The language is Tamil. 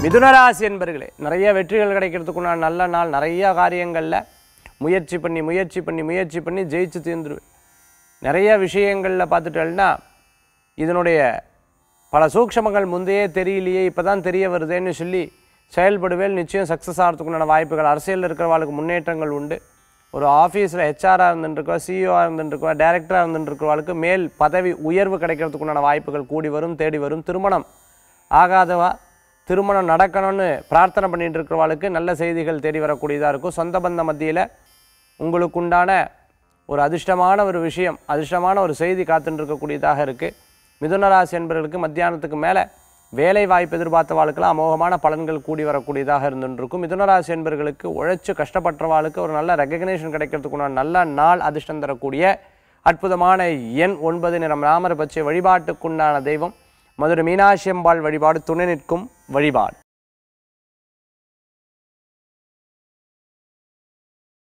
மிதுனராசி என்பர்களே நிறைய வெற்றிகள் கிடைக்கிறதுக்குண்டான நல்ல நாள் நிறைய காரியங்களில் முயற்சி பண்ணி முயற்சி பண்ணி முயற்சி பண்ணி ஜெயிச்சு தீர்ந்துருவேன் நிறைய விஷயங்களில் பார்த்துட்டேன்னா இதனுடைய பல சூக்ஷமங்கள் முந்தையே தெரியலையே இப்போ தான் தெரிய வருதேன்னு சொல்லி செயல்படுவேல் நிச்சயம் சக்ஸஸ் ஆகிறதுக்குண்டான வாய்ப்புகள் அரசியலில் இருக்கிறவாளுக்கு முன்னேற்றங்கள் உண்டு ஒரு ஆஃபீஸில் ஹெச்ஆராக இருந்துருக்கோ சிஇஓவாக இருந்துருக்கோ டேரக்டராக இருந்துருக்கிறவாளுக்கு மேல் பதவி உயர்வு கிடைக்கிறதுக்குண்டான வாய்ப்புகள் கூடி வரும் தேடி வரும் திருமணம் ஆகாதவா திருமணம் நடக்கணும்னு பிரார்த்தனை பண்ணிட்டு இருக்கிறவாளுக்கு நல்ல செய்திகள் தேடி வரக்கூடியதாக இருக்கும் சொந்த பந்த மத்தியில் உங்களுக்குண்டான ஒரு அதிர்ஷ்டமான ஒரு விஷயம் அதிர்ஷ்டமான ஒரு செய்தி காத்துட்டு இருக்கக்கூடியதாக இருக்குது மிதுனராசி என்பவர்களுக்கு மத்தியானத்துக்கு மேலே வேலை வாய்ப்பு எதிர்பார்த்தவாளுக்கெல்லாம் அமோகமான பலன்கள் கூடி வரக்கூடியதாக இருந்துட்டு இருக்கும் மிதுனராசி என்பவர்களுக்கு உழைச்சு கஷ்டப்பட்டவாளுக்கு ஒரு நல்ல ரெகக்னேஷன் கிடைக்கிறதுக்குண்டான நல்ல நாள் அதிர்ஷ்டம் தரக்கூடிய அற்புதமான எண் ஒன்பது நிறம் ராமர் பச்சை வழிபாட்டுக்குண்டான தெய்வம் மதுரை மீனாட்சி அம்பாள் வழிபாடு துணை நிற்கும் வழிபாடு